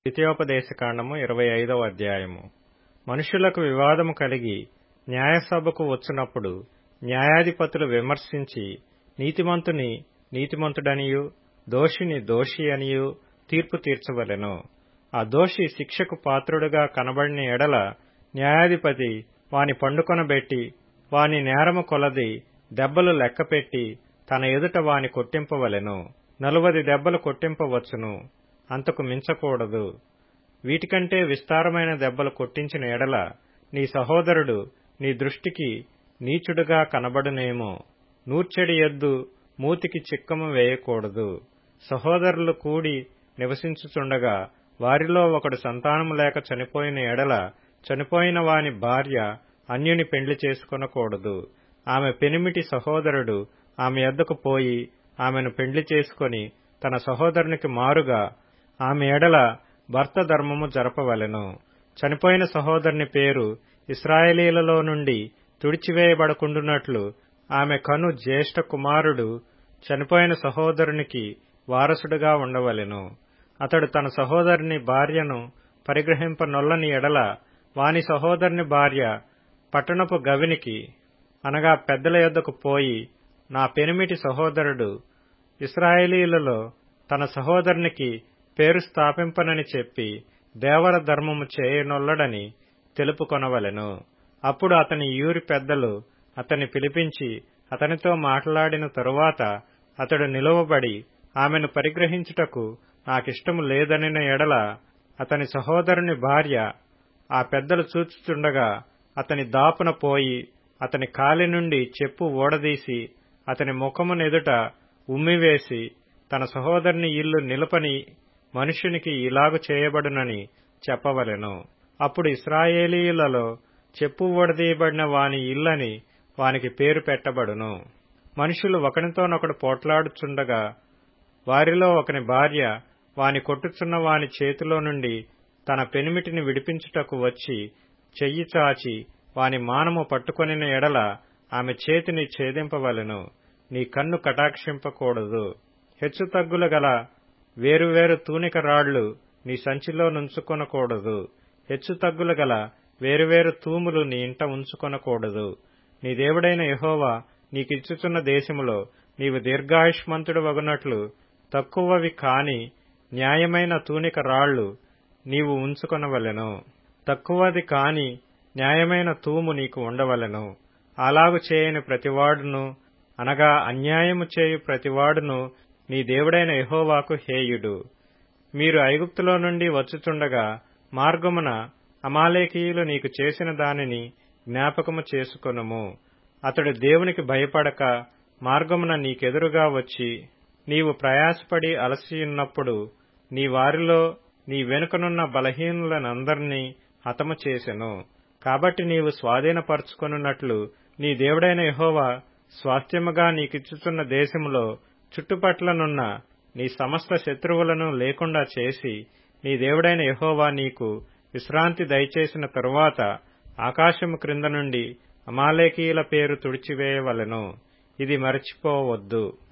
ద్వితీయోపదేశకాండము ఇరవై ఐదవ అధ్యాయము మనుషులకు వివాదము కలిగి న్యాయసభకు వచ్చినప్పుడు న్యాయాధిపతులు విమర్శించి నీతిమంతుని నీతిమంతుడనియు దోషిని దోషి అనియు తీర్పు తీర్చవలెను ఆ దోషి శిక్షకు పాత్రుడుగా కనబడిన ఎడల న్యాయాధిపతి వాని పండుకొనబెట్టి వాని నేరము కొలది దెబ్బలు లెక్కపెట్టి తన ఎదుట వాని కొట్టింపవలెను నలువది దెబ్బలు కొట్టింపవచ్చును అంతకు మించకూడదు వీటికంటే విస్తారమైన దెబ్బలు కొట్టించిన ఎడల నీ సహోదరుడు నీ దృష్టికి నీచుడుగా కనబడునేమో నూర్చెడి ఎద్దు మూతికి చిక్కము వేయకూడదు సహోదరులు కూడి నివసించుచుండగా వారిలో ఒకడు సంతానము లేక చనిపోయిన ఎడల చనిపోయిన వాని భార్య అన్యుని పెండ్లి చేసుకొనకూడదు ఆమె పెనిమిటి సహోదరుడు ఆమె ఎద్దకు పోయి ఆమెను పెండ్లి చేసుకొని తన సహోదరునికి మారుగా ఆమె ఎడల భర్త ధర్మము జరపవలెను చనిపోయిన సహోదరుని పేరు ఇస్రాయేలీలలో నుండి తుడిచివేయబడకుండునట్లు ఆమె కను జ్యేష్ఠ కుమారుడు చనిపోయిన సహోదరునికి వారసుడుగా ఉండవలెను అతడు తన సహోదరుని భార్యను పరిగ్రహింపనొల్లని ఎడల వాని సహోదరుని భార్య పట్టణపు గవినికి అనగా పెద్దల యొద్దకు పోయి నా పెనిమిటి సహోదరుడు ఇస్రాయేలీలలో తన సహోదరునికి పేరు స్థాపింపనని చెప్పి దేవర ధర్మము చేయనొల్లడని తెలుపుకొనవలెను అప్పుడు అతని యూరి పెద్దలు అతన్ని పిలిపించి అతనితో మాట్లాడిన తరువాత అతడు నిలువబడి ఆమెను పరిగ్రహించుటకు నాకిష్టము లేదనిన ఎడల అతని సహోదరుని భార్య ఆ పెద్దలు చూచుచుండగా అతని దాపున పోయి అతని కాలి నుండి చెప్పు ఓడదీసి అతని ముఖమునెదుట ఉమ్మివేసి తన సహోదరుని ఇల్లు నిలపని మనుష్యునికి ఇలాగు చేయబడునని చెప్పవలెను అప్పుడు ఇస్రాయేలీయులలో చెప్పు ఓడదీయబడిన వాని ఇల్లని వానికి పేరు పెట్టబడును మనుషులు ఒకనితోనొకడు పోట్లాడుచుండగా వారిలో ఒకని భార్య వాని కొట్టుచున్న వాని చేతిలో నుండి తన పెనిమిటిని విడిపించుటకు వచ్చి చెయ్యి చాచి వాని మానము పట్టుకొనిన ఎడల ఆమె చేతిని ఛేదింపవలెను నీ కన్ను కటాక్షింపకూడదు హెచ్చుతగ్గులు గల వేరువేరు తూనిక రాళ్లు నీ సంచిలో నుంచుకొనకూడదు హెచ్చుతగ్గులు గల వేరువేరు తూములు నీ ఇంట ఉంచుకొనకూడదు నీ దేవుడైన యహోవా నీకిచ్చుచున్న దేశములో నీవు దీర్ఘాయుష్మంతుడు వగునట్లు తక్కువవి కాని న్యాయమైన తూనిక రాళ్లు నీవు ఉంచుకొనవలెను తక్కువది కాని న్యాయమైన తూము నీకు ఉండవలెను అలాగు చేయని ప్రతివాడును అనగా అన్యాయము చేయు ప్రతివాడును నీ దేవుడైన యహోవాకు హేయుడు మీరు ఐగుప్తులో నుండి వచ్చుచుండగా మార్గమున అమాలేకీయులు నీకు చేసిన దానిని జ్ఞాపకము చేసుకొనుము అతడు దేవునికి భయపడక మార్గమున నీకెదురుగా వచ్చి నీవు ప్రయాసపడి అలసియున్నప్పుడు నీ వారిలో నీ వెనుకనున్న బలహీనులనందరినీ హతము చేసెను కాబట్టి నీవు స్వాధీనపరుచుకొనున్నట్లు నీ దేవుడైన యహోవా స్వాస్థ్యముగా నీకిచ్చుచున్న దేశములో చుట్టుపట్లనున్న నీ సమస్త శత్రువులను లేకుండా చేసి నీ దేవుడైన యహోవా నీకు విశ్రాంతి దయచేసిన తరువాత ఆకాశము క్రింద నుండి అమాలేకీయుల పేరు తుడిచివేయవలెను ఇది మరచిపోవద్దు